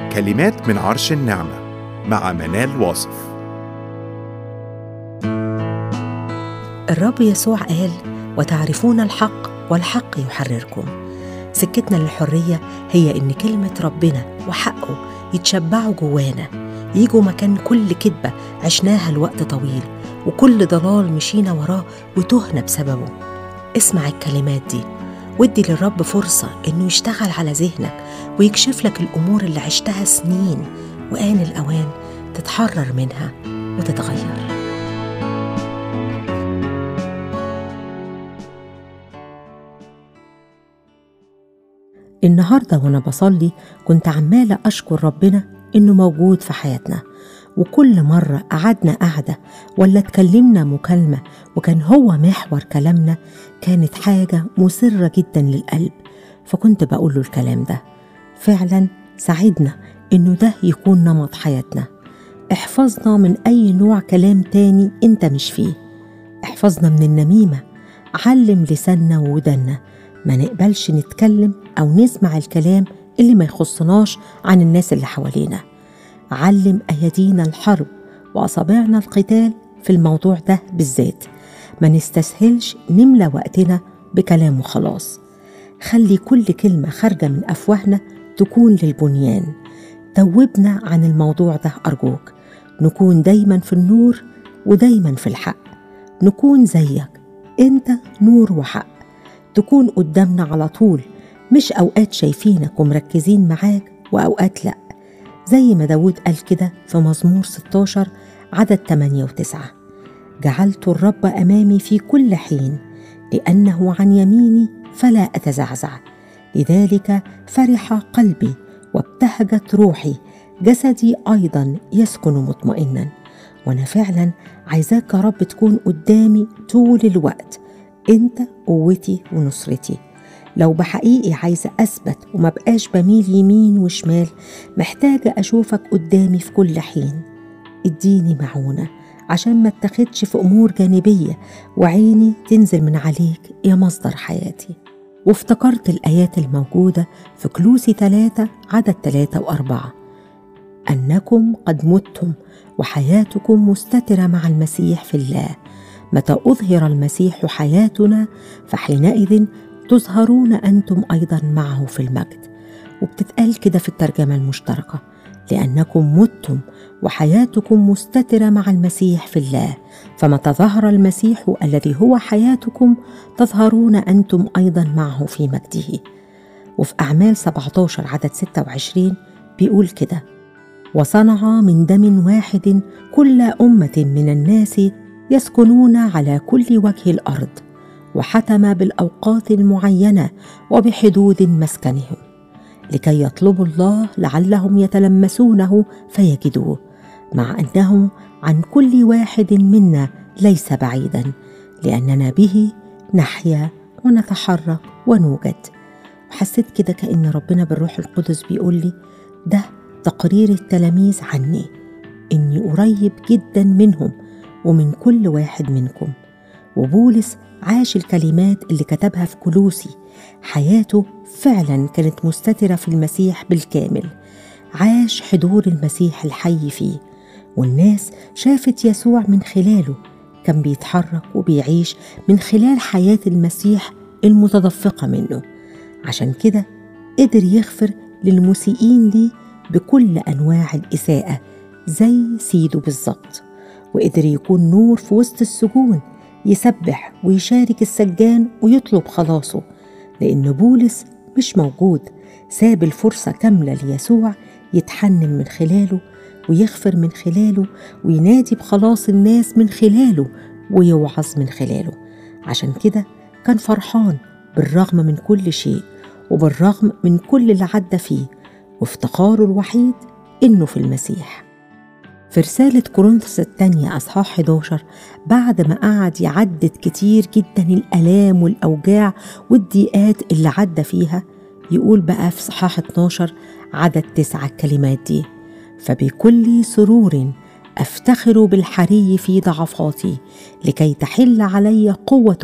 كلمات من عرش النعمة مع منال واصف الرب يسوع قال وتعرفون الحق والحق يحرركم سكتنا للحرية هي إن كلمة ربنا وحقه يتشبعوا جوانا يجوا مكان كل كذبة عشناها لوقت طويل وكل ضلال مشينا وراه وتهنا بسببه اسمع الكلمات دي وادي للرب فرصة إنه يشتغل على ذهنك ويكشف لك الأمور اللي عشتها سنين وآن الأوان تتحرر منها وتتغير النهارده وانا بصلي كنت عماله اشكر ربنا انه موجود في حياتنا وكل مرة قعدنا قعدة ولا اتكلمنا مكالمة وكان هو محور كلامنا كانت حاجة مسرة جدا للقلب فكنت بقول له الكلام ده فعلا ساعدنا انه ده يكون نمط حياتنا احفظنا من اي نوع كلام تاني انت مش فيه احفظنا من النميمة علم لساننا وودنا ما نقبلش نتكلم أو نسمع الكلام اللي ما يخصناش عن الناس اللي حوالينا علم أيدينا الحرب وأصابعنا القتال في الموضوع ده بالذات ما نستسهلش نملى وقتنا بكلام وخلاص خلي كل كلمة خارجة من أفواهنا تكون للبنيان توبنا عن الموضوع ده أرجوك نكون دايما في النور ودايما في الحق نكون زيك انت نور وحق تكون قدامنا على طول مش أوقات شايفينك ومركزين معاك وأوقات لأ زي ما داود قال كده في مزمور 16 عدد 8 و9 جعلت الرب أمامي في كل حين لأنه عن يميني فلا أتزعزع لذلك فرح قلبي وابتهجت روحي جسدي أيضا يسكن مطمئنا وأنا فعلا عايزاك يا رب تكون قدامي طول الوقت انت قوتي ونصرتي لو بحقيقي عايزة أثبت وما بقاش بميل يمين وشمال محتاجة أشوفك قدامي في كل حين اديني معونة عشان ما اتخدش في أمور جانبية وعيني تنزل من عليك يا مصدر حياتي وافتكرت الآيات الموجودة في كلوسي ثلاثة عدد ثلاثة وأربعة أنكم قد متم وحياتكم مستترة مع المسيح في الله متى أظهر المسيح حياتنا فحينئذ تظهرون أنتم أيضا معه في المجد وبتتقال كده في الترجمة المشتركة لأنكم متم وحياتكم مستترة مع المسيح في الله فمتى ظهر المسيح الذي هو حياتكم تظهرون أنتم أيضا معه في مجده وفي أعمال 17 عدد 26 بيقول كده وصنع من دم واحد كل أمة من الناس يسكنون على كل وجه الارض وحتم بالاوقات المعينه وبحدود مسكنهم لكي يطلبوا الله لعلهم يتلمسونه فيجدوه مع انه عن كل واحد منا ليس بعيدا لاننا به نحيا ونتحرك ونوجد وحسيت كده كان ربنا بالروح القدس بيقول لي ده تقرير التلاميذ عني اني قريب جدا منهم ومن كل واحد منكم وبولس عاش الكلمات اللي كتبها في كلوسي حياته فعلا كانت مستترة في المسيح بالكامل عاش حضور المسيح الحي فيه والناس شافت يسوع من خلاله كان بيتحرك وبيعيش من خلال حياة المسيح المتدفقة منه عشان كده قدر يغفر للمسيئين دي بكل أنواع الإساءة زي سيده بالظبط وقدر يكون نور في وسط السجون يسبح ويشارك السجان ويطلب خلاصه لأن بولس مش موجود ساب الفرصة كاملة ليسوع يتحنن من خلاله ويغفر من خلاله وينادي بخلاص الناس من خلاله ويوعظ من خلاله عشان كده كان فرحان بالرغم من كل شيء وبالرغم من كل اللي عدى فيه وافتقاره الوحيد إنه في المسيح في رسالة كورنثوس الثانية أصحاح 11 بعد ما قعد يعدد كتير جدا الآلام والأوجاع والضيقات اللي عدى فيها يقول بقى في صحاح 12 عدد تسعة الكلمات دي فبكل سرور أفتخر بالحري في ضعفاتي لكي تحل علي قوة